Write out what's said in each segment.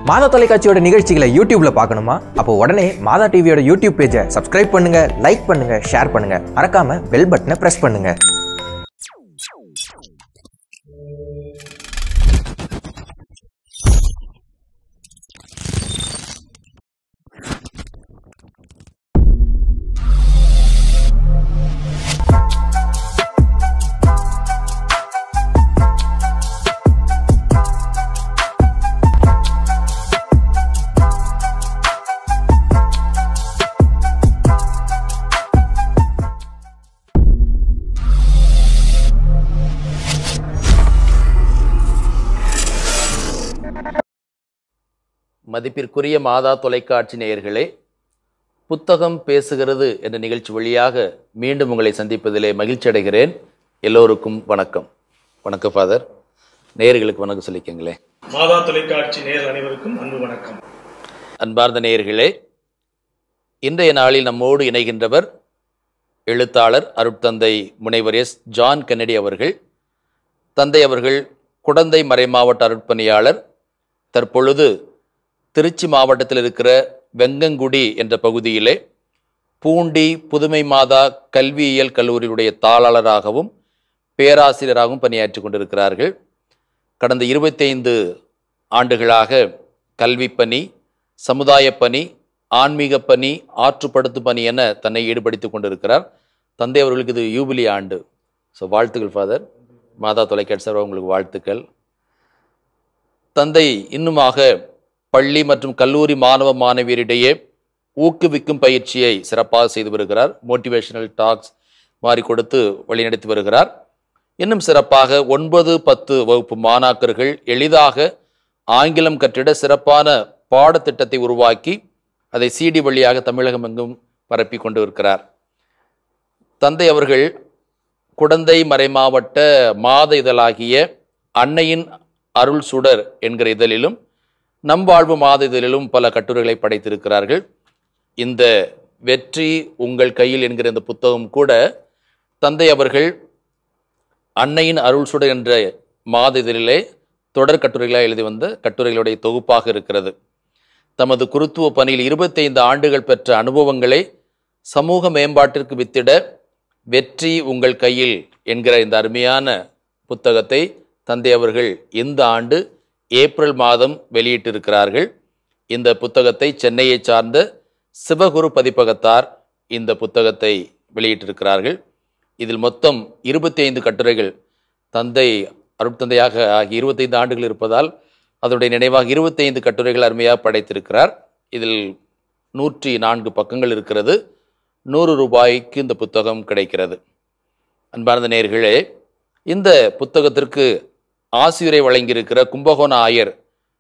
மாதா தொலைக்காட்சியோட நிகழ்ச்சிகளை யூடியூப்ல பார்க்கணுமா அப்போ உடனே மாதா டிவியோட யூடியூப் பேஜை சப்ஸ்கிரைப் பண்ணுங்க லைக் பண்ணுங்க ஷேர் பண்ணுங்க மறக்காம பெல் பட்டனை பிரஸ் பண்ணுங்க மதிப்பிற்குரிய மாதா தொலைக்காட்சி நேயர்களே புத்தகம் பேசுகிறது என்ற நிகழ்ச்சி வழியாக மீண்டும் உங்களை சந்திப்பதிலே மகிழ்ச்சி அடைகிறேன் எல்லோருக்கும் வணக்கம் வணக்கம் ஃபாதர் நேயர்களுக்கு வணக்கம் சொல்லிக்கங்களேன் மாதா தொலைக்காட்சி நேர் அனைவருக்கும் அன்பு வணக்கம் அன்பார்ந்த நேயர்களே இன்றைய நாளில் நம்மோடு இணைகின்றவர் எழுத்தாளர் அருட்தந்தை முனைவர் எஸ் ஜான் கென்னடி அவர்கள் தந்தை அவர்கள் குடந்தை மறைமாவட்ட அருட்பணியாளர் தற்பொழுது திருச்சி மாவட்டத்தில் இருக்கிற வெங்கங்குடி என்ற பகுதியிலே பூண்டி புதுமை மாதா கல்வியியல் கல்லூரியுடைய தாளாளராகவும் பேராசிரியராகவும் பணியாற்றி கொண்டிருக்கிறார்கள் கடந்த இருபத்தைந்து ஆண்டுகளாக கல்விப் பணி சமுதாயப் பணி ஆன்மீக பணி ஆற்றுப்படுத்தும் பணி என தன்னை ஈடுபடுத்திக் கொண்டிருக்கிறார் தந்தை அவர்களுக்கு இது யூபிலி ஆண்டு ஸோ வாழ்த்துக்கள் ஃபாதர் மாதா தொலைக்காட்சி சார்பாக உங்களுக்கு வாழ்த்துக்கள் தந்தை இன்னுமாக பள்ளி மற்றும் கல்லூரி மாணவ மாணவியரிடையே ஊக்குவிக்கும் பயிற்சியை சிறப்பாக செய்து வருகிறார் மோட்டிவேஷனல் டாக்ஸ் மாதிரி கொடுத்து வழிநடத்தி வருகிறார் இன்னும் சிறப்பாக ஒன்பது பத்து வகுப்பு மாணாக்கர்கள் எளிதாக ஆங்கிலம் கற்றிட சிறப்பான பாடத்திட்டத்தை உருவாக்கி அதை சிடி வழியாக தமிழகம் எங்கும் பரப்பி கொண்டு இருக்கிறார் தந்தை அவர்கள் குடந்தை மறைமாவட்ட மாத இதழாகிய அன்னையின் அருள் சுடர் என்கிற இதழிலும் நம் வாழ்வு மாத இதழிலும் பல கட்டுரைகளை படைத்திருக்கிறார்கள் இந்த வெற்றி உங்கள் கையில் என்கிற இந்த புத்தகம் கூட தந்தை அவர்கள் அன்னையின் அருள் சுடர் என்ற மாத இதழிலே தொடர் கட்டுரைகளாக எழுதி வந்த கட்டுரைகளுடைய தொகுப்பாக இருக்கிறது தமது குருத்துவ பணியில் இருபத்தைந்து ஆண்டுகள் பெற்ற அனுபவங்களை சமூக மேம்பாட்டிற்கு வித்திட வெற்றி உங்கள் கையில் என்கிற இந்த அருமையான புத்தகத்தை தந்தை அவர்கள் இந்த ஆண்டு ஏப்ரல் மாதம் வெளியிட்டிருக்கிறார்கள் இந்த புத்தகத்தை சென்னையை சார்ந்த சிவகுரு பதிப்பகத்தார் இந்த புத்தகத்தை வெளியிட்டிருக்கிறார்கள் இதில் மொத்தம் இருபத்தி ஐந்து கட்டுரைகள் தந்தை அருட்தந்தையாக ஆகி இருபத்தைந்து ஆண்டுகள் இருப்பதால் அதனுடைய நினைவாக இருபத்தைந்து கட்டுரைகள் அருமையாக படைத்திருக்கிறார் இதில் நூற்றி நான்கு பக்கங்கள் இருக்கிறது நூறு ரூபாய்க்கு இந்த புத்தகம் கிடைக்கிறது அன்பார்ந்த நேர்களே இந்த புத்தகத்திற்கு ஆசிரியரை வழங்கியிருக்கிற கும்பகோண ஆயர்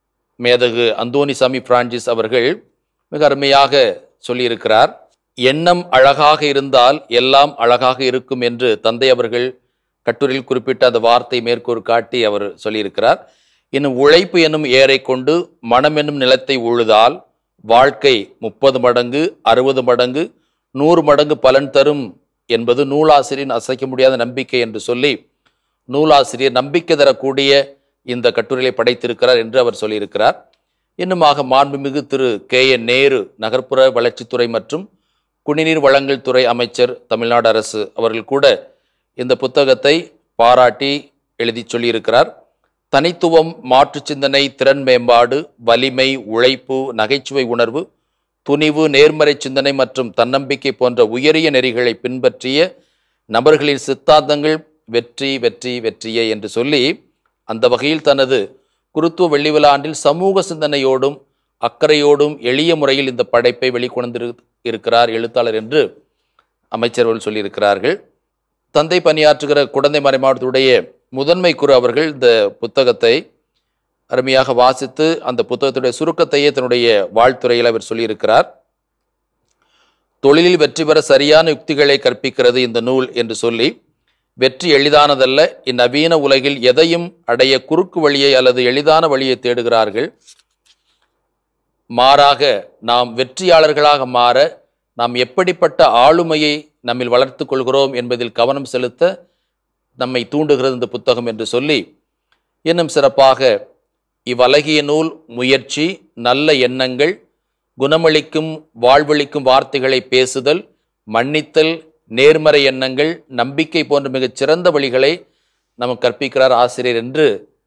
மேதகு அந்தோனிசாமி பிரான்சிஸ் அவர்கள் மிக அருமையாக சொல்லியிருக்கிறார் எண்ணம் அழகாக இருந்தால் எல்லாம் அழகாக இருக்கும் என்று தந்தை அவர்கள் கட்டுரையில் குறிப்பிட்ட அந்த வார்த்தை மேற்கோள் காட்டி அவர் சொல்லியிருக்கிறார் இன்னும் உழைப்பு என்னும் ஏரை கொண்டு மனம் என்னும் நிலத்தை உழுதால் வாழ்க்கை முப்பது மடங்கு அறுபது மடங்கு நூறு மடங்கு பலன் தரும் என்பது நூலாசிரியரின் அசைக்க முடியாத நம்பிக்கை என்று சொல்லி நூலாசிரியர் நம்பிக்கை தரக்கூடிய இந்த கட்டுரையை படைத்திருக்கிறார் என்று அவர் சொல்லியிருக்கிறார் இன்னுமாக மாண்புமிகு திரு கே என் நேரு நகர்ப்புற வளர்ச்சித்துறை மற்றும் குடிநீர் வழங்கல் துறை அமைச்சர் தமிழ்நாடு அரசு அவர்கள் கூட இந்த புத்தகத்தை பாராட்டி எழுதி சொல்லியிருக்கிறார் தனித்துவம் மாற்று சிந்தனை திறன் மேம்பாடு வலிமை உழைப்பு நகைச்சுவை உணர்வு துணிவு நேர்மறை சிந்தனை மற்றும் தன்னம்பிக்கை போன்ற உயரிய நெறிகளை பின்பற்றிய நபர்களின் சித்தாந்தங்கள் வெற்றி வெற்றி வெற்றியே என்று சொல்லி அந்த வகையில் தனது குருத்துவ வெள்ளி விழா ஆண்டில் சமூக சிந்தனையோடும் அக்கறையோடும் எளிய முறையில் இந்த படைப்பை வெளிக்கொண்டு இருக்கிறார் எழுத்தாளர் என்று அமைச்சர்கள் சொல்லியிருக்கிறார்கள் தந்தை பணியாற்றுகிற குடந்தை மறை மாவட்டத்துடைய முதன்மை குரு அவர்கள் இந்த புத்தகத்தை அருமையாக வாசித்து அந்த புத்தகத்துடைய சுருக்கத்தையே தன்னுடைய வாழ்த்துறையில் அவர் சொல்லியிருக்கிறார் தொழிலில் வெற்றி பெற சரியான யுக்திகளை கற்பிக்கிறது இந்த நூல் என்று சொல்லி வெற்றி எளிதானதல்ல இந்நவீன உலகில் எதையும் அடைய குறுக்கு வழியை அல்லது எளிதான வழியை தேடுகிறார்கள் மாறாக நாம் வெற்றியாளர்களாக மாற நாம் எப்படிப்பட்ட ஆளுமையை நம்மில் வளர்த்து கொள்கிறோம் என்பதில் கவனம் செலுத்த நம்மை தூண்டுகிறது இந்த புத்தகம் என்று சொல்லி இன்னும் சிறப்பாக இவ்வழகிய நூல் முயற்சி நல்ல எண்ணங்கள் குணமளிக்கும் வாழ்வளிக்கும் வார்த்தைகளை பேசுதல் மன்னித்தல் நேர்மறை எண்ணங்கள் நம்பிக்கை போன்ற மிகச் சிறந்த வழிகளை நமக்கு கற்பிக்கிறார் ஆசிரியர் என்று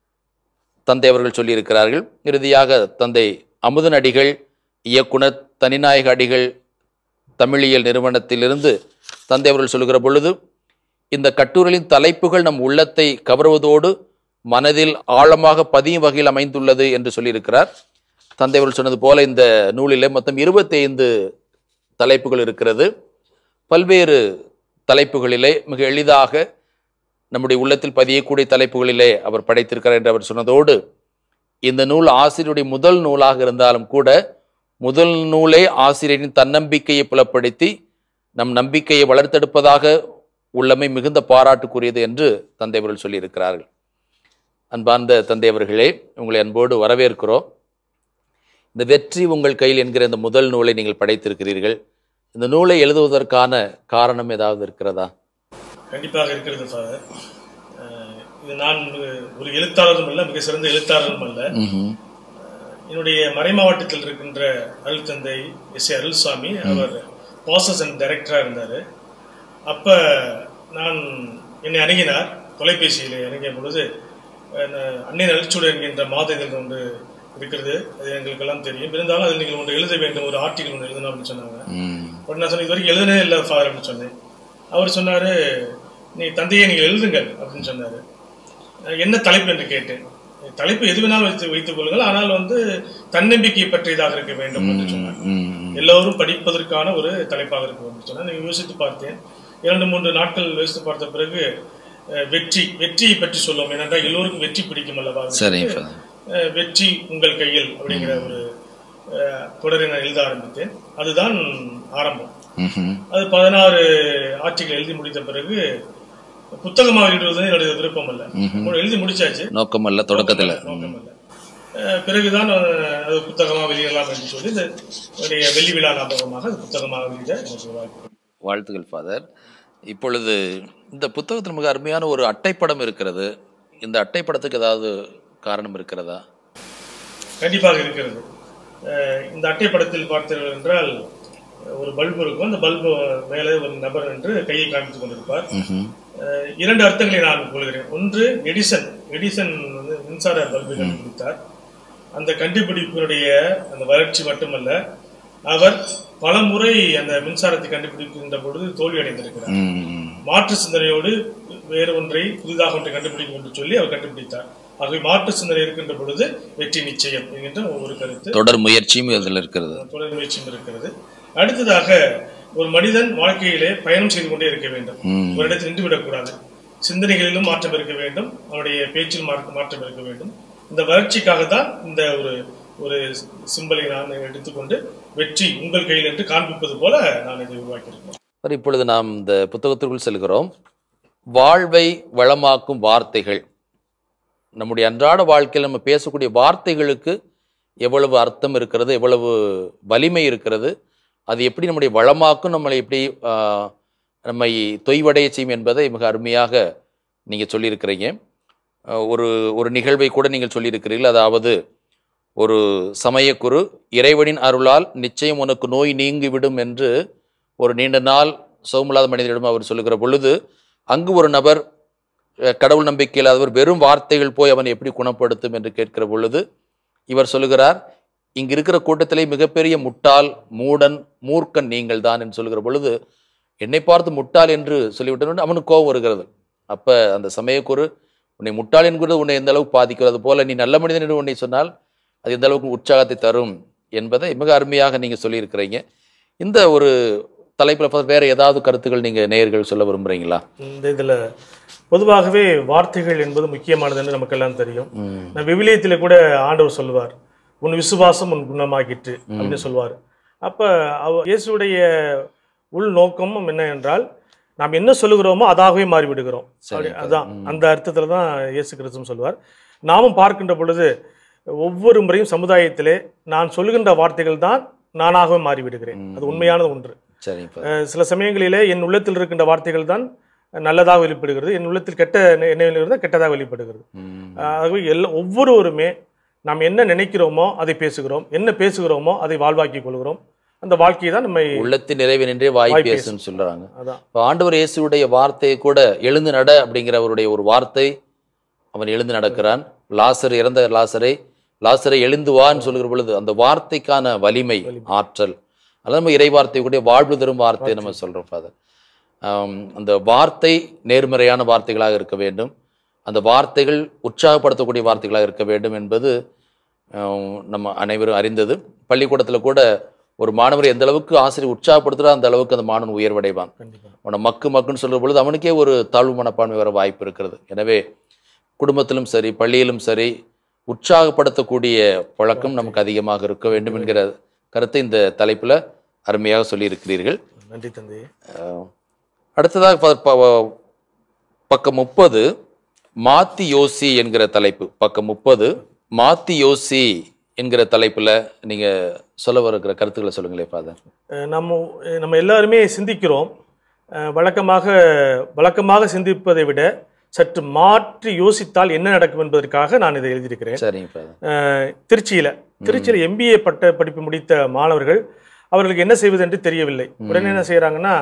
தந்தை அவர்கள் சொல்லியிருக்கிறார்கள் இறுதியாக தந்தை அமுதன் அடிகள் இயக்குனர் தனிநாயக அடிகள் தமிழியல் நிறுவனத்திலிருந்து தந்தை அவர்கள் சொல்லுகிற பொழுது இந்த கட்டுரையின் தலைப்புகள் நம் உள்ளத்தை கவருவதோடு மனதில் ஆழமாக பதியும் வகையில் அமைந்துள்ளது என்று சொல்லியிருக்கிறார் தந்தை அவர்கள் சொன்னது போல இந்த நூலிலே மொத்தம் இருபத்தி ஐந்து தலைப்புகள் இருக்கிறது பல்வேறு தலைப்புகளிலே மிக எளிதாக நம்முடைய உள்ளத்தில் பதியக்கூடிய தலைப்புகளிலே அவர் படைத்திருக்கிறார் என்று அவர் சொன்னதோடு இந்த நூல் ஆசிரியருடைய முதல் நூலாக இருந்தாலும் கூட முதல் நூலே ஆசிரியரின் தன்னம்பிக்கையை புலப்படுத்தி நம் நம்பிக்கையை வளர்த்தெடுப்பதாக உள்ளமை மிகுந்த பாராட்டுக்குரியது என்று தந்தை அவர்கள் சொல்லியிருக்கிறார்கள் அன்பார்ந்த தந்தை அவர்களே உங்களை அன்போடு வரவேற்கிறோம் இந்த வெற்றி உங்கள் கையில் என்கிற இந்த முதல் நூலை நீங்கள் படைத்திருக்கிறீர்கள் இந்த நூலை எழுதுவதற்கான காரணம் ஏதாவது இருக்கிறதா கண்டிப்பாக இருக்கிறது ஃபாதர் அஹ், இது நான் ஒரு- ஒரு எழுத்தாளரும் அல்ல மிக சிறந்த எழுத்தாளரும் அல்ல என்னுடைய மறைமாவட்டத்தில் இருக்கின்ற அருள் தந்தை எஸ் ஏ அருள்சாமி அவர் ப்ராசஸ் அண்ட் டைரக்டராக இருந்தார் அப்ப நான் என்னை அணுகினார் தொலைபேசியில் அணுகிய பொழுது அஹ், அன்னை நலிச்சுடு என்கின்ற மாத இதழ் ஒன்று இருக்கிறது அது எங்களுக்கெல்லாம் தெரியும் இருந்தாலும் அதில் நீங்கள் ஒன்று எழுத வேண்டும் ஒரு ஆர்டிகல் ஒன்று எழுதணும் அப்படின்னு சொன்னாங்க உடனே நான் சொன்னேன் இது வரைக்கும் எழுதுனே இல்லை ஃபாதர் அப்படின்னு சொன்னேன் அவர் சொன்னாரு நீ தந்தையை நீங்கள் எழுதுங்கள் அப்படின்னு சொன்னாரு அஹ் என்ன தலைப்பு என்று கேட்டேன் தலைப்பு எது வேணாலும் வைத்து வைத்துக் கொள்ளுங்கள் ஆனால் வந்து தன்னம்பிக்கை பற்றியதாக இருக்க வேண்டும் என்று சொன்னார் எல்லோரும் படிப்பதற்கான ஒரு தலைப்பாக இருக்க வேண்டும் சொன்னார் நான் யோசித்து பார்த்தேன் இரண்டு மூன்று நாட்கள் யோசித்து பார்த்த பிறகு அஹ், வெற்றி வெற்றியை பற்றி சொல்லுவோம் ஏனென்றால் எல்லோருக்கும் வெற்றி பிடிக்கும் அல்லவா சரிங்க அஹ், வெற்றி உங்கள் கையில் அப்படிங்கிற ஒரு அஹ், தொடரை நான் எழுத ஆரம்பித்தேன் அதுதான் ஆரம்பம் அது பதினாறு ஆட்சிகள் எழுதி முடித்த பிறகு புத்தகமாக வெளியிடுவது என்னுடைய விருப்பம் அல்ல எழுதி முடிச்சாச்சு நோக்கம் அல்ல தொடக்கத்தில் நோக்கம் அல்ல. அஹ் பிறகுதான் அஹ், அது புத்தகமாக வெளியிடலாம் என்று சொல்லி இந்த என்னுடைய வெள்ளி விழா ஞாபகமாக அது புத்தகமாக வெளியிட எனக்கு ஒரு வாய்ப்பு வாழ்த்துக்கள் ஃபாதர் இப்பொழுது இந்த புத்தகத்தில் மிக அருமையான ஒரு அட்டைப்படம் இருக்கிறது இந்த அட்டைப்படத்துக்கு ஏதாவது காரணம் இருக்கிறதா கண்டிப்பாக இருக்கிறது அஹ், இந்த அட்டைப்படத்தில் பார்த்தீர்கள் என்றால் ஒரு பல்பு இருக்கும் அந்த பல்பு மேலே ஒரு நபர் என்று கையை காண்பித்துக் கொண்டிருப்பார் அஹ், இரண்டு அர்த்தங்களை நான் கொள்கிறேன் ஒன்று எடிசன் எடிசன் வந்து மின்சார பல்பை கண்டுபிடித்தார் அந்த கண்டுபிடிப்பினுடைய அந்த வளர்ச்சி மட்டுமல்ல அவர் பலமுறை அந்த மின்சாரத்தை கண்டுபிடிக்கின்ற பொழுது தோல்வி அடைந்திருக்கிறார் மாற்று சிந்தனையோடு வேறு ஒன்றை புதிதாக ஒன்றை கண்டுபிடிக்கும் என்று சொல்லி அவர் கண்டுபிடித்தார் ஆகவே மாற்று சிந்தனை இருக்கின்ற பொழுது வெற்றி நிச்சயம் என்கின்ற ஒரு கருத்து தொடர் முயற்சியும் இதில் இருக்கிறது தொடர் முயற்சியும் இருக்கிறது அடுத்ததாக ஒரு மனிதன் வாழ்க்கையிலே பயணம் செய்து கொண்டே இருக்க வேண்டும் ஒரு இடத்தில் நின்று விடக்கூடாது சிந்தனைகளிலும் மாற்றம் இருக்க வேண்டும் அவருடைய பேச்சில் மாற்ற- மாற்றம் இருக்க வேண்டும் இந்த வளர்ச்சிக்காக தான் இந்த ஒரு ஒரு சிம்பலை நான் எடுத்துக்கொண்டு வெற்றி உங்கள் கையில் என்று காண்பிப்பது போல நான் இதை உருவாக்கியிருக்கேன் சரி இப்பொழுது நாம் இந்த புத்தகத்திற்குள் செல்கிறோம் வாழ்வை வளமாக்கும் வார்த்தைகள் நம்முடைய அன்றாட வாழ்க்கையில் நம்ம பேசக்கூடிய வார்த்தைகளுக்கு எவ்வளவு அர்த்தம் இருக்கிறது எவ்வளவு வலிமை இருக்கிறது அது எப்படி நம்முடைய வளமாக்கும் நம்மளை எப்படி ஆஹ், நம்மை தொய்வடைய செய்யும் என்பதை மிக அருமையாக நீங்கள் சொல்லியிருக்கிறீங்க ஆஹ், ஒரு ஒரு நிகழ்வை கூட நீங்கள் சொல்லியிருக்கிறீர்கள் அதாவது ஒரு சமயக்குரு இறைவனின் அருளால் நிச்சயம் உனக்கு நோய் நீங்கிவிடும் என்று ஒரு நீண்ட நாள் சோமில்லாத மனிதரிடம் அவர் சொல்லுகிற பொழுது அங்கு ஒரு நபர் அஹ், கடவுள் நம்பிக்கை இல்லாதவர் வெறும் வார்த்தைகள் போய் அவனை எப்படி குணப்படுத்தும் என்று கேட்கிற பொழுது இவர் சொல்லுகிறார் இங்கு இருக்கிற கூட்டத்திலே மிகப்பெரிய முட்டாள் மூடன் மூர்க்கன் நீங்கள் தான் என்று சொல்லுகிற பொழுது என்னை பார்த்து முட்டாள் என்று சொல்லிவிட்டோன்னு அவனுக்கு கோபம் வருகிறது அப்ப அந்த சமயக்குரு உன்னை முட்டாள் என்கிறது உன்னை எந்த அளவுக்கு பாதிக்கிறது போல நீ நல்ல மனிதன் என்று உன்னை சொன்னால் அது எந்த அளவுக்கு உற்சாகத்தை தரும் என்பதை மிக அருமையாக நீங்க சொல்லியிருக்கிறீங்க இந்த ஒரு தலைப்பில் பார்த்து வேற ஏதாவது கருத்துக்கள் நீங்க நேயர்கள் சொல்ல விரும்புறீங்களா இந்த இதுல பொதுவாகவே வார்த்தைகள் என்பது முக்கியமானது என்று நமக்கெல்லாம் தெரியும் நான் விவிலியத்திலே கூட ஆண்டவர் சொல்லுவார் உன் விசுவாசம் உன் குணமாகிற்று அப்படின்னு சொல்வார் அப்ப அவ இயேசுடைய உள் நோக்கமும் என்ன என்றால் நாம் என்ன சொல்லுகிறோமோ அதாகவே மாறிவிடுகிறோம் அப்படி- அதான் அந்த அர்த்தத்துல தான் இயேசு கிறிஸ்துவும் சொல்வார் நாமும் பார்க்கின்ற பொழுது ஒவ்வொரு முறையும் சமுதாயத்திலே நான் சொல்லுகின்ற வார்த்தைகள் தான் நானாகவே மாறிவிடுகிறேன் அது உண்மையானது ஒன்று சரி இப்ப அஹ் சில சமயங்களிலே என் உள்ளத்தில் இருக்கின்ற வார்த்தைகள் தான் நல்லதாக வெளிப்படுகிறது என் உள்ளத்தில் கெட்ட எண்ண- எண்ணங்கள் இருந்தால் கெட்டதாக வெளிப்படுகிறது ம், ஆகவே எல்லா ஒவ்வொருவருமே நாம் என்ன நினைக்கிறோமோ அதை பேசுகிறோம் என்ன பேசுகிறோமோ அதை வாழ்வாக்கிக் கொள்கிறோம் அந்த வாழ்க்கையை தான் நம்மை உள்ளத்தின் நிறைவு நின்றே வாய் வாய் பேசுன்னு சொல்றாங்க அதான் இப்போ ஆண்டவர் இயேசுடைய வார்த்தையை கூட எழுந்து நட அப்படிங்கிற அவருடைய ஒரு வார்த்தை அவன் எழுந்து நடக்கிறான் லாசர் இறந்த லாசரை லாசரை எழுந்து வான்னு சொல்லுகிற பொழுது அந்த வார்த்தைக்கான வலிமை ஆற்றல் அதான் நம்ம இறை வார்த்தை கூட வாழ்வு தரும் வார்த்தை நம்ம சொல்றோம் ஃபாதர் அந்த வார்த்தை நேர்மறையான வார்த்தைகளாக இருக்க வேண்டும் அந்த வார்த்தைகள் உற்சாகப்படுத்தக்கூடிய வார்த்தைகளாக இருக்க வேண்டும் என்பது ஆம், நம்ம அனைவரும் அறிந்தது பள்ளிக்கூடத்தில் கூட ஒரு மாணவர் எந்த அளவுக்கு ஆசிரியர் உற்சாகப்படுத்துகிறோ அந்த அளவுக்கு அந்த மாணவன் உயர்வடைவான் கண்டிப்பா அவனை மக்கு மக்குன்னு சொல்கிற பொழுது அவனுக்கே ஒரு தாழ்வு மனப்பான்மை வர வாய்ப்பு இருக்கிறது எனவே குடும்பத்திலும் சரி பள்ளியிலும் சரி உற்சாகப்படுத்தக்கூடிய பழக்கம் நமக்கு அதிகமாக இருக்க வேண்டும் என்கிற கருத்தை இந்த தலைப்பில் அருமையாக சொல்லியிருக்கிறீர்கள் நன்றி தந்தையே அஹ், அடுத்ததாக ப- ப- பக்கம் முப்பது மாத்தி யோசி என்கிற தலைப்பு பக்கம் முப்பது மாத்தி யோசி என்கிற தலைப்பில் நீங்கள் சொல்ல வருகிற கருத்துக்களை சொல்லுங்களேன் ஃபாதர் அஹ் நம்ம அஹ் நம்ம எல்லாருமே சிந்திக்கிறோம் அஹ் வழக்கமாக வழக்கமாக சிந்திப்பதை விட சற்று மாற்றி யோசித்தால் என்ன நடக்கும் என்பதற்காக நான் இதை எழுதியிருக்கிறேன் சரிங்க ஃபாதர் அஹ் திருச்சியில திருச்சியில் எம்பிஏ பட்ட படிப்பு முடித்த மாணவர்கள் அவர்களுக்கு என்ன செய்வது என்று தெரியவில்லை உடனே என்ன செய்கிறாங்கன்னா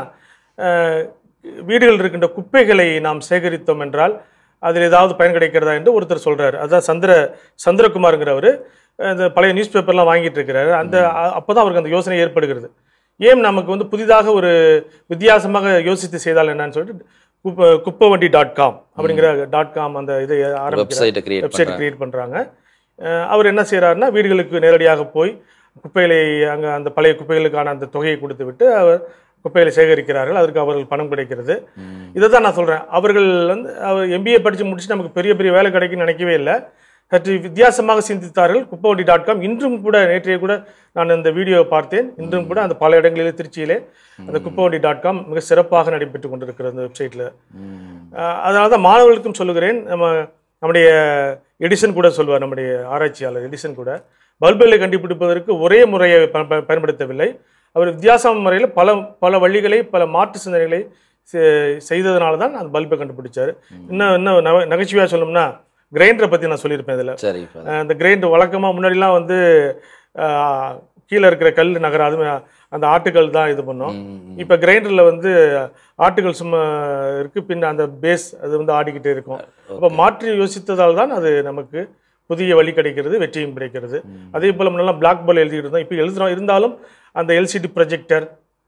வீடுகளில் இருக்கின்ற குப்பைகளை நாம் சேகரித்தோம் என்றால் அதில் ஏதாவது பயன் கிடைக்கிறதா என்று ஒருத்தர் சொல்றாரு அதான் சந்திர சந்திரகுமாருங்கிறவர் அந்த பழைய நியூஸ் பேப்பர்லாம் வாங்கிட்டு இருக்கிறாரு அந்த அ- அப்பதான் அவருக்கு அந்த யோசனை ஏற்படுகிறது ஏன் நமக்கு வந்து புதிதாக ஒரு வித்தியாசமாக யோசித்து செய்தால் என்னன்னு சொல்லிட்டு குப்பை குப்பை வண்டி டாட் காம் அப்படிங்கிற டாட் காம் அந்த இதை ஆரம்பிக்கிறார் வெப்சைட்டை கிரியேட் வெப்சைட் கிரியேட் பண்ணுறாங்க அவர் என்ன செய்கிறாருன்னா வீடுகளுக்கு நேரடியாக போய் குப்பைகளை அங்கே அந்த பழைய குப்பைகளுக்கான அந்த தொகையை கொடுத்து விட்டு அவர் குப்பைகளை சேகரிக்கிறார்கள் அதற்கு அவர்கள் பணம் கிடைக்கிறது இதை தான் நான் சொல்கிறேன் அவர்கள் வந்து அவர் எம்பிஏ படித்து முடிச்சு நமக்கு பெரிய பெரிய வேலை கிடைக்கும்னு நினைக்கவே இல்லை சற்று வித்தியாசமாக சிந்தித்தார்கள் குப்பவண்டி டாட் காம் இன்றும் கூட நேற்றைய கூட நான் இந்த வீடியோவை பார்த்தேன் இன்றும் கூட அந்த பல இடங்களிலே திருச்சியிலே அந்த குப்பவண்டி டாட் காம் மிக சிறப்பாக நடைபெற்று கொண்டிருக்கிறது அந்த வெப்சைட்டில் அதனால தான் மாணவர்களுக்கும் சொல்லுகிறேன் நம்ம நம்முடைய எடிசன் கூட சொல்வார் நம்முடைய ஆராய்ச்சியாளர் எடிசன் கூட பல்புகளை கண்டுபிடிப்பதற்கு ஒரே முறையை ப- ப- பயன்படுத்தவில்லை அவர் வித்தியாசமான முறையில் பல பல வழிகளை பல மாற்று சிந்தனைகளை செ- செய்ததனால தான் அந்த பல்பை கண்டுபிடிச்சார் இன்னும் இன்னும் நக நகைச்சுவையாக சொல்லணும்னா கிரைண்டரை பற்றி நான் சொல்லியிருப்பேன் இதில் சரி ஃபாதர் அந்த கிரைண்டர் வழக்கமாக முன்னாடிலாம் வந்து ஆஹ், கீழே இருக்கிற கல் நகராது அந்த ஆட்டுக்கல் தான் இது பண்ணோம் இப்போ கிரைண்டரில் வந்து ஆட்டுகள் சும்மா இருக்கு பின்ன அந்த பேஸ் அது வந்து ஆடிக்கிட்டே இருக்கும் அப்போ மாற்றி யோசித்ததால் தான் அது நமக்கு புதிய வழி கிடைக்கிறது வெற்றியும் கிடைக்கிறது அதே போல் முன்னெல்லாம் பிளாக் போர்டு எழுதிட்டு இருந்தோம் இப்போ எழுதுறோம் இருந்தாலும் அந்த எல்சிடி ப்ரொஜெக்டர்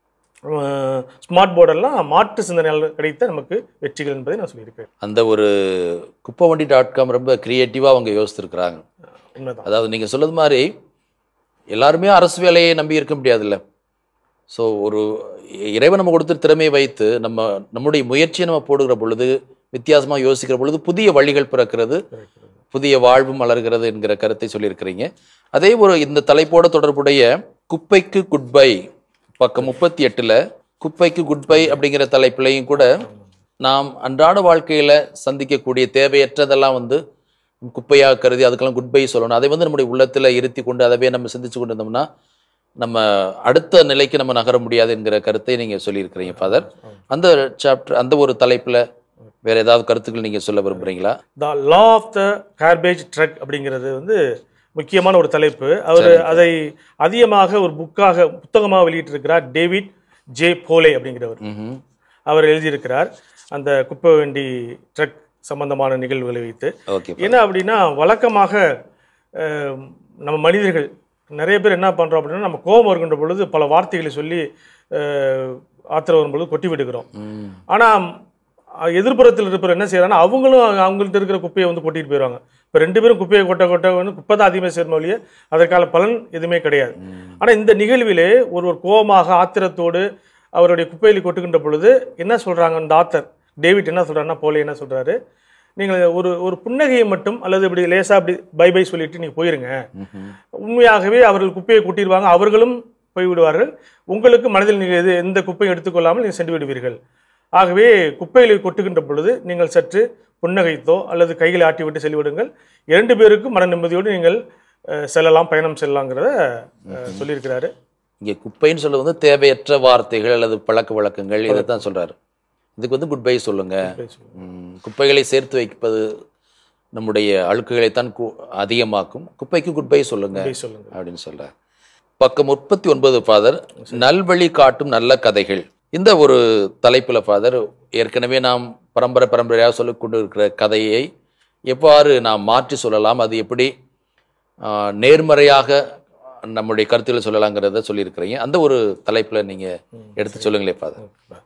ஸ்மார்ட் போர்டெல்லாம் மாற்று சிந்தனையால் கிடைத்த நமக்கு வெற்றிகள் என்பதை நான் சொல்லியிருக்கேன் அந்த ஒரு குப்பை வண்டி டாட் காம் ரொம்ப க்ரியேட்டிவாக அவங்க யோசித்திருக்கிறாங்க உண்மைதான் அதாவது நீங்கள் சொல்றது மாதிரி எல்லாருமே அரசு வேலையை நம்பி இருக்க முடியாதுல்ல ஸோ ஒரு இறைவன் நம்ம கொடுத்த திறமையை வைத்து நம்ம நம்முடைய முயற்சியை நம்ம போடுகிற பொழுது வித்தியாசமாக யோசிக்கிற பொழுது புதிய வழிகள் பிறக்கிறது புதிய வாழ்வு மலர்கிறது என்கிற கருத்தை சொல்லியிருக்கிறீங்க அதே ஒரு இந்த தலைப்போட தொடர்புடைய குப்பைக்கு குட் பை பக்கம் முப்பத்தி எட்டில் குப்பைக்கு குட் பை அப்படிங்கிற தலைப்பிலையும் கூட நாம் அன்றாட வாழ்க்கையில் சந்திக்கக்கூடிய தேவையற்றதெல்லாம் வந்து குப்பையாக கருதி அதுக்கெல்லாம் குட் பை சொல்லணும் அதை வந்து நம்முடைய உள்ளத்தில் இருத்தி கொண்டு அதவே நம்ம சிந்திச்சு கொண்டு இருந்தோம்னா நம்ம அடுத்த நிலைக்கு நம்ம நகர முடியாது என்கிற கருத்தை நீங்கள் சொல்லியிருக்கிறீங்க ஃபாதர் அந்த சாப்டர் அந்த ஒரு தலைப்பில் வேற ஏதாவது கருத்துக்கள் நீங்கள் சொல்ல விரும்புகிறீங்களா the law of the garbage truck அப்படிங்கிறது வந்து முக்கியமான ஒரு தலைப்பு அவர் அதை அதிகமாக ஒரு புக்காக புத்தகமாக வெளியிட்டிருக்கிறார் டேவிட் ஜே போலே அப்படிங்கிறவர் ம் அவர் எழுதியிருக்கிறார் அந்த குப்பை வண்டி ட்ரக் சம்பந்தமான நிகழ்வுகளை வைத்து ஓகே என்ன அப்படின்னா வழக்கமாக அஹ், நம்ம மனிதர்கள் நிறைய பேர் என்ன பண்ணுறோம் அப்படின்னா நம்ம கோபம் வருகின்ற பொழுது பல வார்த்தைகளை சொல்லி அஹ், ஆத்திரம் வரும்பொழுது கொட்டி விடுகிறோம் ம் ஆனால் எதிர்ப்புறத்தில் இருப்பவர் என்ன செய்யறாங்கன்னா அவங்களும் அவங்க- அவங்கள்ட்ட இருக்கிற குப்பையை வந்து கொட்டிட்டு போயிடுவாங்க இப்போ ரெண்டு பேரும் குப்பையை கொட்ட கொட்ட வந்து குப்பை தான் அதிகமாக சேரும் ஒழிய அதற்கான பலன் எதுவுமே கிடையாது ஆனால் இந்த நிகழ்விலே ஒருவர் கோபமாக ஆத்திரத்தோடு அவருடைய குப்பையில் கொட்டுகின்ற பொழுது என்ன சொல்றாங்க அந்த ஆத்தர் டேவிட் என்ன சொல்றாருன்னா போலே என்ன சொல்றாரு நீங்கள் ஒரு ஒரு புன்னகையை மட்டும் அல்லது இப்படி லேசா அப்படி பை பை சொல்லிட்டு நீங்கள் போயிருங்க உண்மையாகவே அவர்கள் குப்பையை கொட்டிடுவாங்க அவர்களும் போய்விடுவார்கள் உங்களுக்கு மனதில் நீங்கள் எது எந்த குப்பையும் எடுத்துக்கொள்ளாமல் நீங்கள் சென்று விடுவீர்கள் ஆகவே குப்பைகளை கொட்டுகின்ற பொழுது நீங்கள் சற்று புன்னகைத்தோ அல்லது கைகளை ஆட்டி விட்டு செல்லிவிடுங்கள் இரண்டு பேருக்கும் மன நிம்மதியோடு நீங்கள் அஹ், செல்லலாம் பயணம் செல்லலாங்கிறத அஹ், சொல்லியிருக்கிறாரு இங்கே குப்பைன்னு சொல்ல வந்து தேவையற்ற வார்த்தைகள் அல்லது பழக்க வழக்கங்கள் இதை தான் சொல்றாரு இதுக்கு வந்து குட் பை சொல்லுங்க ம், குப்பைகளை சேர்த்து வைப்பது நம்முடைய அழுக்குகளைத்தான் கு- அதிகமாக்கும் குப்பைக்கு குப்பை சொல்லுங்க அப்படி சொல்லுங்க அப்படின்னு சொல்றார் பக்கம் முப்பத்தி ஒன்பது ஃபாதர் நல்வழி காட்டும் நல்ல கதைகள் இந்த ஒரு தலைப்புல ஃபாதர் ஏற்கனவே நாம் பரம்பரை பரம்பரையாக சொல்லிக் கொண்டு இருக்கிற கதையை எவ்வாறு நாம் மாற்றி சொல்லலாம் அது எப்படி ஆஹ், நேர்மறையாக நம்முடைய கருத்துக்களை சொல்லலாங்கிறத சொல்லியிருக்கிறீங்க அந்த ஒரு தலைப்புல நீங்க எடுத்து சொல்லுங்களே ஃபாதர்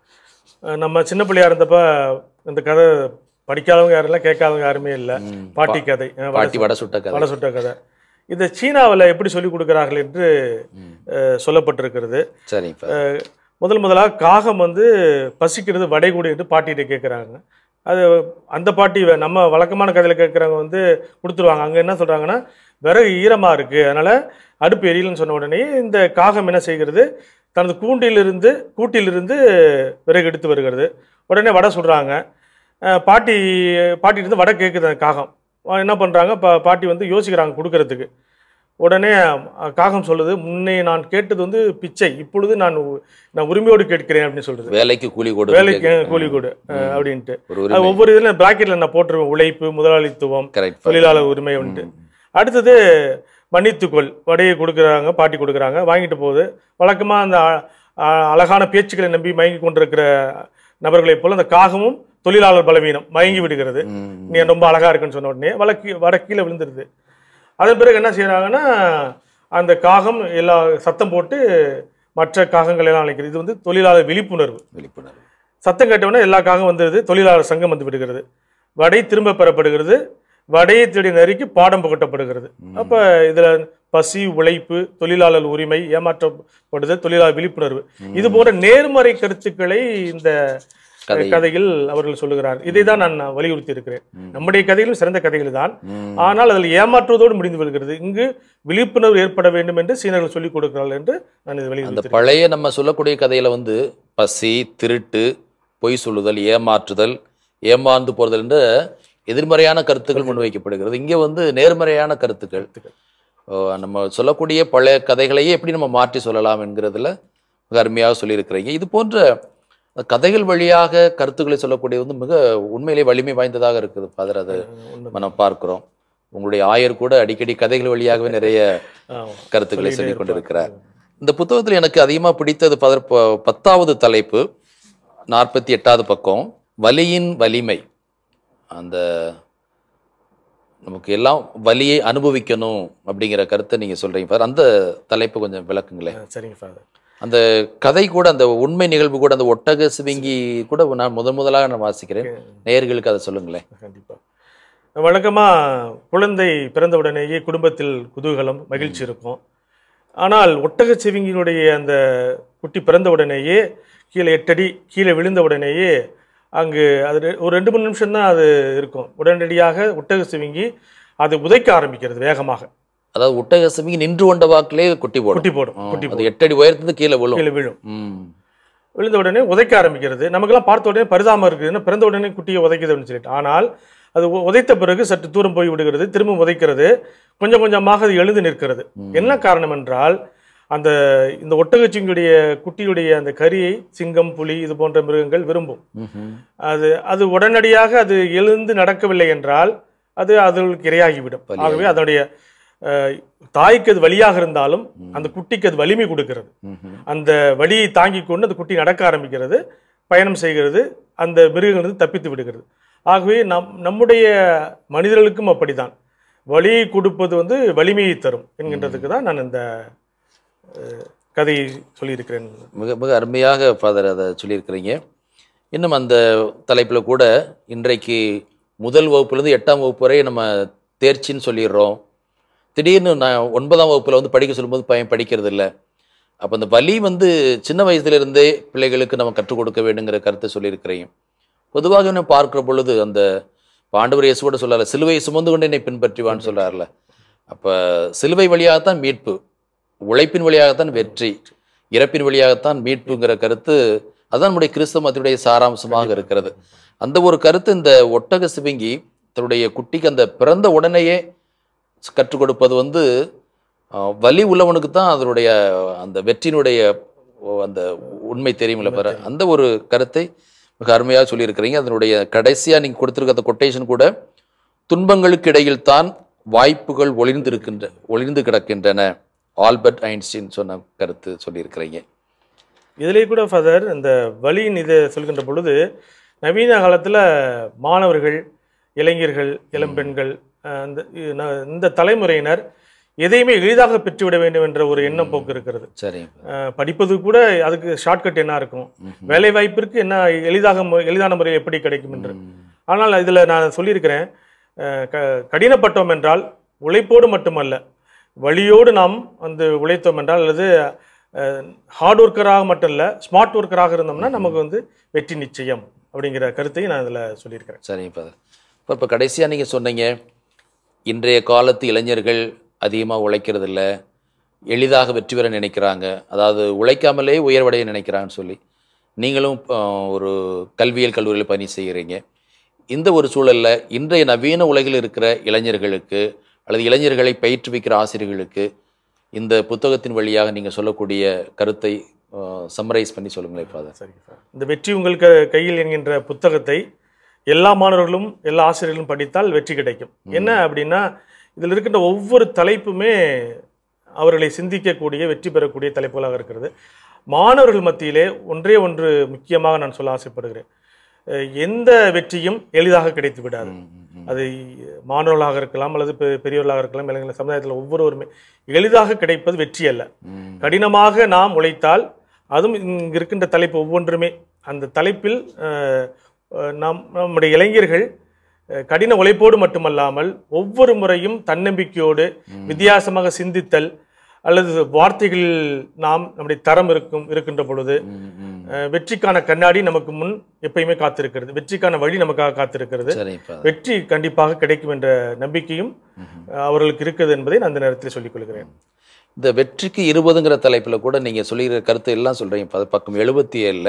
அஹ் நம்ம சின்ன பிள்ளையா இருந்தப்ப இந்த கதை படிக்காதவங்க யாரும் இல்லை கேட்காதவங்க யாருமே இல்லை பாட்டி கதை அஹ் வட பாட்டி வடை சுட்ட கதை வட சுட்ட கதை இதை சீனாவில் எப்படி சொல்லிக் கொடுக்கிறார்கள் என்று அஹ், சொல்லப்பட்டிருக்கிறது சரிங்க ஃபாதர் அஹ், முதல் முதலாக காகம் வந்து பசிக்கிறது வடை கொடு என்று பாட்டிகிட்ட கேட்குறாங்க அது அந்த பாட்டி வே- நம்ம வழக்கமான கதையில் கேட்குறவங்க வந்து கொடுத்துருவாங்க அங்கே என்ன சொல்கிறாங்கன்னா விறகு ஈரமாக இருக்குது அதனால் அடுப்பு எரியலன்னு சொன்ன உடனே இந்த காகம் என்ன செய்கிறது தனது கூண்டிலிருந்து கூட்டிலிருந்து விறகு எடுத்து வருகிறது உடனே வடை சுடுறாங்க அஹ், பாட்டி பாட்டிகிட்ட வடை கேட்குது அந்த காகம் அஹ் என்ன பண்ணுறாங்க பா பாட்டி வந்து யோசிக்கிறாங்க கொடுக்கறதுக்கு உடனே அஹ், காகம் சொல்லுது முன்னே நான் கேட்டது வந்து பிச்சை இப்பொழுது நான் உ- நான் உரிமையோடு கேட்கிறேன் அப்படின்னு சொல்றது வேலைக்கு கூலி கொடு வேலைக்கு கூலி கொடு அஹ், அப்படின்ட்டு ஒரு அது உரிமை ஒவ்வொரு இதில் பிராக்கெட்ல நான் போட்டுருவேன் உழைப்பு முதலாளித்துவம் கரெக்ட் தொழிலாளர் உரிமை உண்டு அடுத்தது மன்னித்துக்கொள் வடையை கொடுக்குறாங்க பாட்டி கொடுக்குறாங்க வாங்கிட்டு போகுது வழக்கமாக அந்த அ- அ- அழகான பேச்சுக்களை நம்பி மயங்கி கொண்டிருக்கிற நபர்களைப் போல அந்த காகமும் தொழிலாளர் பலவீனம் மயங்கி விடுகிறது நீ ரொம்ப அழகா இருக்குன்னு சொன்ன உடனே வழக்கு வட கீழே விழுந்துருது அதன் பிறகு என்ன செய்றாங்கன்னா அந்த காகம் எல்லா சத்தம் போட்டு மற்ற காகங்கள் எல்லாம் அழைக்கிறது இது வந்து தொழிலாளர் விழிப்புணர்வு விழிப்புணர்வு சத்தம் கேட்டவுடனே எல்லா காகம் வந்துடுது தொழிலாளர் சங்கம் வந்து விடுகிறது வடை திரும்ப பெறப்படுகிறது வடையை தேடி நறுக்கி பாடம் புகட்டப்படுகிறது அப்ப இதுல பசி உழைப்பு தொழிலாளர் உரிமை ஏமாற்றப்படுதல் தொழிலாளர் விழிப்புணர்வு இது போன்ற நேர்மறை கருத்துக்களை இந்த கதை. கதையில் அவர்கள் சொல்லுகிறார் இதை தான் நான் வலியுறுத்தி இருக்கிறேன் நம்முடைய கதைகளும் சிறந்த கதைகள் தான் ஆனால் அதில் ஏமாற்றுவதோடு முடிந்து விடுகிறது இங்கு விழிப்புணர்வு ஏற்பட வேண்டும் என்று சீனர்கள் சொல்லிக் கொடுக்கிறார்கள் என்று நான் இதை அந்த வலியுறுத்தி பழைய நம்ம சொல்லக்கூடிய கதையில வந்து பசி திருட்டு பொய் சொல்லுதல் ஏமாற்றுதல் ஏமாந்து போறதல் என்ற எதிர்மறையான கருத்துக்கள் முன்வைக்கப்படுகிறது இங்க வந்து நேர்மறையான கருத்துக்கள் ஓ, நம்ம சொல்லக்கூடிய பழைய கதைகளையே எப்படி நம்ம மாற்றி சொல்லலாம் என்கிறதுல மிக அருமையாக சொல்லியிருக்கிறீங்க இது போன்ற கதைகள் வழியாக கருத்துக்களை சொல்லக்கூடிய வந்து மிக உண்மையிலே வலிமை வாய்ந்ததாக இருக்குது ஃபாதர் அது நம்ம பார்க்கிறோம் உங்களுடைய ஆயர் கூட அடிக்கடி கதைகள் வழியாகவே நிறைய ஆமா. கருத்துக்களை சொல்லிட்டே சொல்லிக் இருப்பார். கொண்டிருக்கிறார் இந்த புத்தகத்தில் எனக்கு அதிகமாக பிடித்தது பதர் ப- பத்தாவது தலைப்பு நாற்பத்தி எட்டாவது பக்கம் வலியின் வலிமை அந்த நமக்கு எல்லாம் வலியை அனுபவிக்கணும் அப்படிங்கிற கருத்தை நீங்க சொல்றீங்க பாரு அந்த தலைப்பு கொஞ்சம் விளக்குங்களேன் ஆ, சரிங்க ஃபாதர் அந்த கதை கூட அந்த உண்மை நிகழ்வு கூட அந்த ஒட்டக சிவிங்கி கூட நான் முதன் முதலாக நான் வாசிக்கிறேன் நேயர்களுக்கு அதை சொல்லுங்களேன் கண்டிப்பா வழக்கமா குழந்தை பிறந்த உடனேயே குடும்பத்தில் குதூகலம் மகிழ்ச்சி இருக்கும் ஆனால் ஒட்டகச் செவிங்கினுடைய அந்த குட்டி பிறந்த உடனேயே கீழே எட்டடி கீழே விழுந்த உடனேயே அங்கு அது ரெ- ஒரு ரெண்டு மூணு நிமிஷம் தான் அது இருக்கும் உடனடியாக ஒட்டக சிவிங்கி அது உதைக்க ஆரம்பிக்கிறது வேகமாக அதாவது ஒட்டக சிவிங்கி நின்று கொண்ட வாக்கிலே குட்டி போடும் குட்டி போடும் ஆ, குட்டி அது போடும் எட்டடி உயரத்துக்கு கீழே விழும் கீழே விழும் ம் விழுந்த உடனே உதைக்க ஆரம்பிக்கிறது நமக்கெல்லாம் பார்த்த உடனே பரிதாபம் இருக்குதுன்னா பிறந்த உடனே குட்டியை உதைக்குதுன்னு சொல்லிட்டு ஆனால் அது உ- உதைத்த பிறகு சற்று தூரம் போய் விடுகிறது திரும்ப உதைக்கிறது கொஞ்சம் கொஞ்சமாக அது எழுந்து நிற்கிறது என்ன காரணம் என்றால் அந்த இந்த ஒட்டகச்சிங்குடைய குட்டியுடைய அந்த கரியை சிங்கம் புலி இது போன்ற மிருகங்கள் விரும்பும் ம்ஹும். அது அது உடனடியாக அது எழுந்து நடக்கவில்லை என்றால் அது அதற்கு இரையாகிவிடும் ஆகவே அதனுடைய அஹ், தாய்க்கு அது வலியாக இருந்தாலும் அந்த குட்டிக்கு அது வலிமை கொடுக்கிறது ம்ஹும். அந்த வலியை தாங்கிக் கொண்டு அந்த குட்டி நடக்க ஆரம்பிக்கிறது பயணம் செய்கிறது அந்த மிருகங்களிலிருந்து தப்பித்து விடுகிறது ஆகவே நம் நம்முடைய மனிதர்களுக்கும் அப்படிதான் வலியை கொடுப்பது வந்து வலிமையை தரும் என்கின்றதுக்கு தான் நான் இந்த அஹ், கதையை சொல்லியிருக்கிறேன் மிக மிக அருமையாக ஃபாதர் அதை சொல்லியிருக்கிறீங்க இன்னும் அந்த தலைப்பில் கூட இன்றைக்கு முதல் வகுப்புலேருந்து எட்டாம் வகுப்பு வரை நம்ம தேர்ச்சின்னு சொல்லிடுறோம் திடீர்னு நான் ஒன்பதாம் வகுப்பில் வந்து படிக்க சொல்லும்போது பையன் படிக்கிறது இல்லை அப்போ அந்த வலி வந்து சின்ன வயசுலேருந்தே பிள்ளைகளுக்கு நம்ம கற்றுக் கொடுக்க வேண்டுங்கிற கருத்தை சொல்லியிருக்கிறீங்க பொதுவாக நம்ம பார்க்குற பொழுது அந்த பாண்டவர் இயேசு கூட சொல்லல சிலுவை சுமந்து கொண்டு என்னை பின்பற்றிவான்னு சொல்றாருல அப்போ சிலுவை வழியாகத்தான் மீட்பு உழைப்பின் வழியாகத்தான் வெற்றி இறப்பின் வழியாகத்தான் மீட்புங்கிற கருத்து அதான் நம்முடைய கிறிஸ்தவ மதத்துடைய சாராம்சமாக இருக்கிறது அந்த ஒரு கருத்து இந்த ஒட்டக சிவிங்கி தன்னுடைய குட்டிக்கு அந்த பிறந்த உடனேயே கற்றுக் கொடுப்பது வந்து அஹ், வலி உள்ளவனுக்கு தான் அதனுடைய அந்த வெற்றியினுடைய ஓ, அந்த உண்மை தெரியுமில்ல பாரு அந்த ஒரு கருத்தை மிக அருமையாக சொல்லியிருக்கிறீங்க அதனுடைய கடைசியாக நீங்கள் கொடுத்துருக்க அந்த கொட்டேஷன் கூட துன்பங்களுக்கு இடையில் தான் வாய்ப்புகள் ஒளிர்ந்திருக்கின்ற ஒளிர்ந்து கிடக்கின்றன ஆல்பர்ட் ஐன்ஸ்டீன் சொன்ன கருத்து சொல்லியிருக்கிறீங்க இதுலேயே கூட ஃபாதர் இந்த வழியின் இதை சொல்கின்ற பொழுது நவீன காலத்தில் மாணவர்கள் இளைஞர்கள் இளம்பெண்கள் அஹ், இந்த இ- ந- இந்த தலைமுறையினர் எதையுமே எளிதாக பெற்றுவிட வேண்டும் என்ற ஒரு எண்ணம் போக்கு இருக்கிறது சரிங்க அஹ், படிப்பது கூட அதுக்கு ஷார்ட்கட் என்ன இருக்கும் வேலை வாய்ப்பிற்கு என்ன எளிதாக மு- எளிதான முறையில் எப்படி கிடைக்கும் என்று ஆனால் இதில் நான் சொல்லியிருக்கிறேன் அஹ், க கடினப்பட்டோம் என்றால் உழைப்போடு மட்டுமல்ல வழியோடு நாம் வந்து உழைத்தோம் என்றால் அல்லது ஹார்ட் ஒர்க்கராக மட்டும் இல்லை ஸ்மார்ட் ஒர்க்கராக இருந்தோம்னா நமக்கு வந்து வெற்றி நிச்சயம் அப்படிங்கிற கருத்தையும் நான் இதில் சொல்லியிருக்கிறேன் சரிங்க ஃபாதர் இப்போ இப்போ கடைசியாக நீங்கள் சொன்னீங்க இன்றைய காலத்து இளைஞர்கள் அதிகமாக உழைக்கிறது இல்ல எளிதாக வெற்றி பெற நினைக்கிறாங்க அதாவது உழைக்காமலே உயர்வடைய நினைக்கிறாங்கன்னு சொல்லி நீங்களும் ஆஹ், ஒரு கல்வியியல் கல்லூரியில் பணி செய்கிறீங்க இந்த ஒரு சூழல்ல இன்றைய நவீன உலகில் இருக்கிற இளைஞர்களுக்கு அல்லது இளைஞர்களை பயிற்றுவிக்கிற ஆசிரியர்களுக்கு இந்த புத்தகத்தின் வழியாக நீங்கள் சொல்லக்கூடிய கருத்தை சம்மரைஸ் பண்ணி சொல்லுங்களேன் ஃபாதர் சரிங்க சார் இந்த வெற்றி உங்களுக்கு கையில் என்கின்ற புத்தகத்தை எல்லா மாணவர்களும் எல்லா ஆசிரியர்களும் படித்தால் வெற்றி கிடைக்கும் என்ன அப்படின்னா இதில் இருக்கின்ற ஒவ்வொரு தலைப்புமே அவர்களை சிந்திக்கக்கூடிய வெற்றி பெறக்கூடிய தலைப்புகளாக இருக்கிறது மாணவர்கள் மத்தியிலே ஒன்றே ஒன்று முக்கியமாக நான் சொல்ல ஆசைப்படுகிறேன் அஹ் எந்த வெற்றியும் எளிதாக கிடைத்து விடாது அது மாணவர்களாக இருக்கலாம் அல்லது பெ- பெரியவர்களாக இருக்கலாம் இளைஞர்கள் சமுதாயத்தில் ஒவ்வொருவருமே எளிதாக கிடைப்பது வெற்றி அல்ல கடினமாக நாம் உழைத்தால் அதுவும் இங்கு இருக்கின்ற தலைப்பு ஒவ்வொன்றுமே அந்த தலைப்பில் அஹ், அஹ், நாம் நம்முடைய இளைஞர்கள் அஹ், கடின உழைப்போடு மட்டுமல்லாமல் ஒவ்வொரு முறையும் தன்னம்பிக்கையோடு வித்தியாசமாக சிந்தித்தல் அல்லது வார்த்தைகளில் நாம் நம்முடைய தரம் இருக்கும் இருக்கின்ற பொழுது அஹ், வெற்றிக்கான கண்ணாடி நமக்கு முன் எப்பயுமே காத்திருக்கிறது வெற்றிக்கான வழி நமக்காக காத்திருக்கிறது சரிங்க ஃபாதர் வெற்றி கண்டிப்பாக கிடைக்கும் என்ற நம்பிக்கையும் அஹ், அவர்களுக்கு இருக்குது என்பதை நான் அந்த நேரத்தில் சொல்லிக் கொள்கிறேன் இந்த வெற்றிக்கு இருபதுங்கிற தலைப்பில் கூட நீங்கள் சொல்லிக்கிற கருத்து எல்லாம் சொல்கிறீங்க ப- பக்கம் எழுபத்தி ஏழில்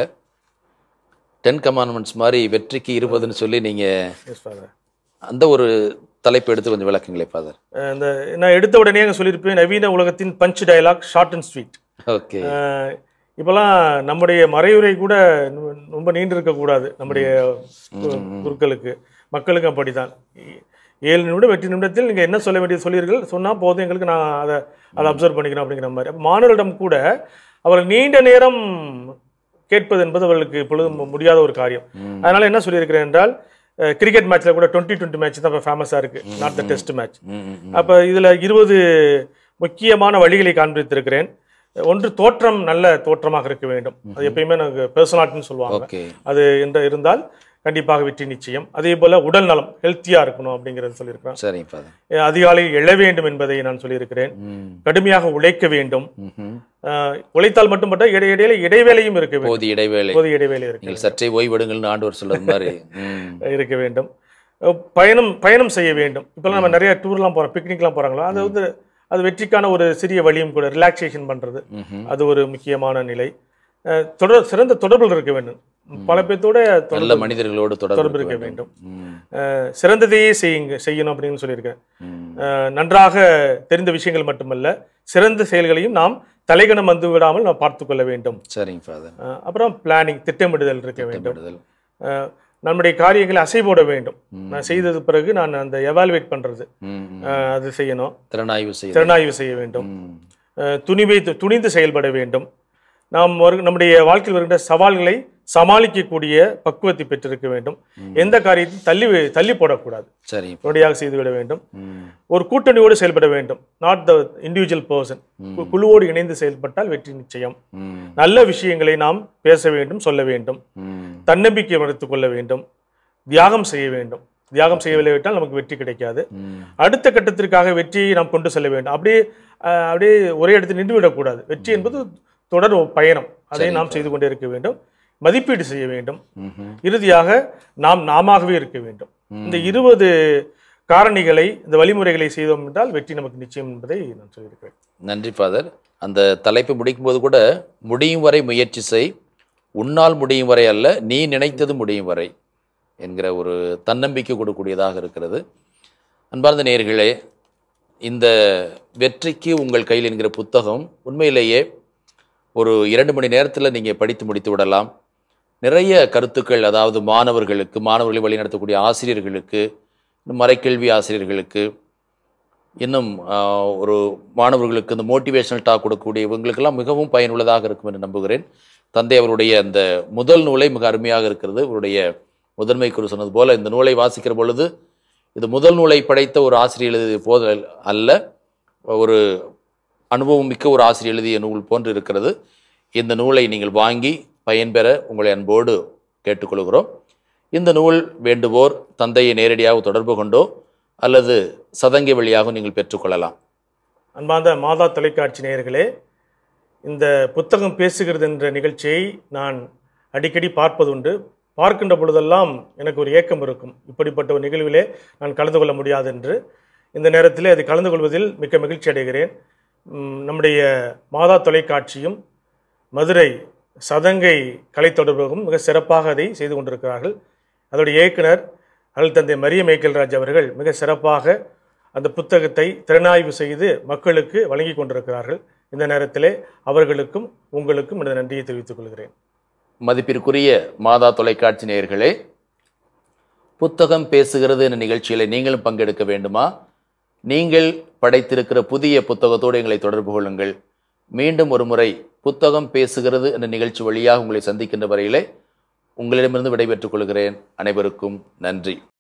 டென் கமாண்ட்மெண்ட்ஸ் மாதிரி வெற்றிக்கு இருபதுன்னு சொல்லி நீங்கள் எஸ் ஃபாதர் அந்த ஒரு தலைப்பு எடுத்து கொஞ்சம் விளக்குங்களே ஃபாதர் இந்த நான் எடுத்த உடனே அங்கே சொல்லியிருப்பேன் நவீன உலகத்தின் punch dialogue short and sweet okay இப்போலாம் நம்முடைய மறையுரை கூட ரொம்ப- ரொம்ப நீண்டு இருக்கக்கூடாது நம்முடைய கு- குருக்களுக்கு மக்களுக்கு அப்படித்தான் ஏழு நிமிடம் எட்டு நிமிடத்தில் நீங்கள் என்ன சொல்ல வேண்டியது சொல்லியிருக்கீர்கள் சொன்னால் போதும் எங்களுக்கு நான் அதை அதை அப்சர்வ் பண்ணிக்கிறேன் அப்படிங்கிற மாதிரி அப்ப மாணவர்களிடம் கூட அவர்கள் நீண்ட நேரம் கேட்பது என்பது அவர்களுக்கு இப்பொழுது மு- முடியாத ஒரு காரியம் அதனால என்ன சொல்லியிருக்கிறேன் என்றால் கிரிக்கெட் மேட்ச்ல கூட டுவெண்ட்டி டுவெண்ட்டி மேட்ச் தான் இப்போ ஃபேமஸாக இருக்கு நாட் த டெஸ்ட் மேட்ச் அப்போ இதில் இருபது முக்கியமான வழிகளை காண்பித்திருக்கிறேன் ஒன்று தோற்றம் நல்ல தோற்றமாக இருக்க வேண்டும் அது எப்பயுமே எனக்கு பர்சனாலிட்டின்னு சொல்லுவாங்க ஓகே அது என்ற இருந்தால் கண்டிப்பாக வெற்றி நிச்சயம் அதே போல உடல் நலம் ஹெல்த்தியா இருக்கணும் அப்படிங்கறது சொல்லியிருக்கிறேன் சரிங்க ஃபாதர் அஹ் அதிகாலையில் எழ வேண்டும் என்பதை நான் சொல்லியிருக்கிறேன் ம் கடுமையாக உழைக்க வேண்டும் ம்ஹும். அஹ் உழைத்தால் மட்டுமல்ல இடை இடையில இடைவேளையும் இருக்க வேண்டும் போதிய இடைவேளை போதிய இடைவேளை இருக்க நீங்கள் சற்றே ஓய்வெடுங்கள்னு ஆண்டவர் சொல்றது மாதிரி ம் இருக்க வேண்டும் அஹ் பயணம் பயணம் செய்ய வேண்டும் இப்போலாம் நம்ம நிறைய டூர்லாம் போகிறோம் பிக்னிக்லாம் போகிறாங்களோ அது வந்து அது வெற்றிக்கான ஒரு சிறிய வழியும் கூட ரிலாக்ஸேஷன் பண்ணுறது ம்ஹும். அது ஒரு முக்கியமான நிலை அஹ் தொடர் சிறந்த தொடர்பில் இருக்க வேண்டும் பல பேர்த்தோட நல்ல தொடர்பு மனிதர்களோடு தொடர்பு தொடர்பு இருக்க இருக்க வேண்டும் ம் அஹ் சிறந்ததையே செய்யுங்க செய்யணும் அப்படின்னு சொல்லியிருக்கேன் ம் அஹ் நன்றாக தெரிந்த விஷயங்கள் மட்டுமல்ல சிறந்த செயல்களையும் நாம் தலைகணம் வந்து விடாமல் நாம் பார்த்து கொள்ள வேண்டும் சரிங்க ஃபாதர் அஹ் அப்புறம் பிளானிங் திட்டமிடுதல் இருக்க வேண்டும் விடுதல் அஹ் நம்முடைய காரியங்களை அசைபோட வேண்டும் நான் செய்தது பிறகு நான் அந்த எவாலுவேட் பண்றது ம் ம். அஹ் அது செய்யணும் திறனாய்வு செய்ய திறனாய்வு செய்ய வேண்டும் ம் அஹ் துணிவை துணிந்து செயல்பட வேண்டும் நாம் வரு நம்முடைய வாழ்க்கையில் வருகின்ற சவால்களை சமாளிக்கக்கூடிய பக்குவத்தை பெற்றிருக்க வேண்டும் எந்த காரியத்தையும் தள்ளி வி- தள்ளி போடக்கூடாது சரிங்க உடனடியாக செய்துவிட வேண்டும் ம் ஒரு கூட்டணியோடு செயல்பட வேண்டும் நாட் த இண்டிவிஜுவல் பர்சன் குழுவோடு இணைந்து செயல்பட்டால் வெற்றி நிச்சயம் ம் நல்ல விஷயங்களை நாம் பேச வேண்டும் சொல்ல வேண்டும் ம் தன்னம்பிக்கை வளர்த்துக் கொள்ள வேண்டும் தியாகம் செய்ய வேண்டும் தியாகம் செய்யவில்லை விட்டால் நமக்கு வெற்றி கிடைக்காது ம் அடுத்த கட்டத்திற்காக வெற்றியை நாம் கொண்டு செல்ல வேண்டும் அப்படியே அஹ், அப்படியே ஒரே இடத்தில் நின்று விடக்கூடாது வெற்றி என்பது தொடர் ஒரு பயணம் அதை நாம் செய்து கொண்டே இருக்க வேண்டும் மதிப்பீடு செய்ய வேண்டும் ம்ஹும். இறுதியாக நாம் நாமாகவே இருக்க வேண்டும் இந்த இருபது காரணிகளை இந்த வழிமுறைகளை செய்தோம் என்றால் வெற்றி நமக்கு நிச்சயம் என்பதை நான் சொல்லியிருக்கிறேன் நன்றி ஃபாதர் அந்த தலைப்பை முடிக்கும்போது கூட முடியும் வரை முயற்சி செய் உன்னால் முடியும் வரை அல்ல நீ நினைத்தது முடியும் வரை என்கிற ஒரு தன்னம்பிக்கை கொடுக்கக்கூடியதாக இருக்கிறது அன்பார்ந்த நேயர்களே இந்த வெற்றிக்கு உங்கள் கையில் என்கிற புத்தகம் உண்மையிலேயே ஒரு இரண்டு மணி நேரத்தில் நீங்கள் படித்து முடித்து விடலாம் நிறைய கருத்துக்கள் அதாவது மாணவர்களுக்கு மாணவர்களை வழிநடத்தக்கூடிய ஆசிரியர்களுக்கு இந்த மறைக்கல்வி ஆசிரியர்களுக்கு இன்னும் ஆஹ், ஒரு மாணவர்களுக்கு இந்த மோட்டிவேஷனல் டாக் கொடுக்கக்கூடிய இவங்களுக்கெல்லாம் மிகவும் பயனுள்ளதாக இருக்கும் என்று நம்புகிறேன் தந்தை அவருடைய அந்த முதல் நூலை மிக அருமையாக இருக்கிறது இவருடைய முதன்மை குரு சொன்னது போல இந்த நூலை வாசிக்கிற பொழுது இது முதல் நூலை படைத்த ஒரு ஆசிரியர் எழுதிய போது அல்ல ஒரு அனுபவம் மிக்க ஒரு ஆசிரியர் எழுதிய நூல் போன்று இருக்கிறது இந்த நூலை நீங்கள் வாங்கி பயன்பெற உங்களை அன்போடு கேட்டுக்கொள்கிறோம் இந்த நூல் வேண்டுவோர் தந்தையை நேரடியாக தொடர்பு கொண்டோ அல்லது சதங்கை வழியாக நீங்கள் பெற்றுக்கொள்ளலாம் அன்பார்ந்த மாதா தொலைக்காட்சி நேயர்களே இந்த புத்தகம் பேசுகிறது என்ற நிகழ்ச்சியை நான் அடிக்கடி பார்ப்பதுண்டு பார்க்கின்ற பொழுதெல்லாம் எனக்கு ஒரு ஏக்கம் இருக்கும் இப்படிப்பட்ட ஒரு நிகழ்விலே நான் கலந்து கொள்ள முடியாது என்று இந்த நேரத்திலே அது கலந்து கொள்வதில் மிக்க மகிழ்ச்சி அடைகிறேன் உம், நம்முடைய மாதா தொலைக்காட்சியும் மதுரை சதங்கை கலை தொடர்பகம் மிக சிறப்பாக அதை செய்து கொண்டிருக்கிறார்கள் அதோடைய இயக்குனர் அருள் தந்தை மரிய மேய்க்கல்ராஜ் அவர்கள் மிக சிறப்பாக அந்த புத்தகத்தை திறனாய்வு செய்து மக்களுக்கு வழங்கி கொண்டிருக்கிறார்கள் இந்த நேரத்திலே அவர்களுக்கும் உங்களுக்கும் எனது நன்றியை தெரிவித்துக் கொள்கிறேன் மதிப்பிற்குரிய மாதா தொலைக்காட்சி நேயர்களே புத்தகம் பேசுகிறது என்ற நிகழ்ச்சியில் நீங்களும் பங்கெடுக்க வேண்டுமா நீங்கள் படைத்திருக்கிற புதிய புத்தகத்தோடு எங்களை தொடர்பு கொள்ளுங்கள் மீண்டும் ஒரு முறை புத்தகம் பேசுகிறது என்ற நிகழ்ச்சி வழியாக உங்களை சந்திக்கின்ற வரையிலே உங்களிடமிருந்து விடைபெற்றுக் கொள்கிறேன் அனைவருக்கும் நன்றி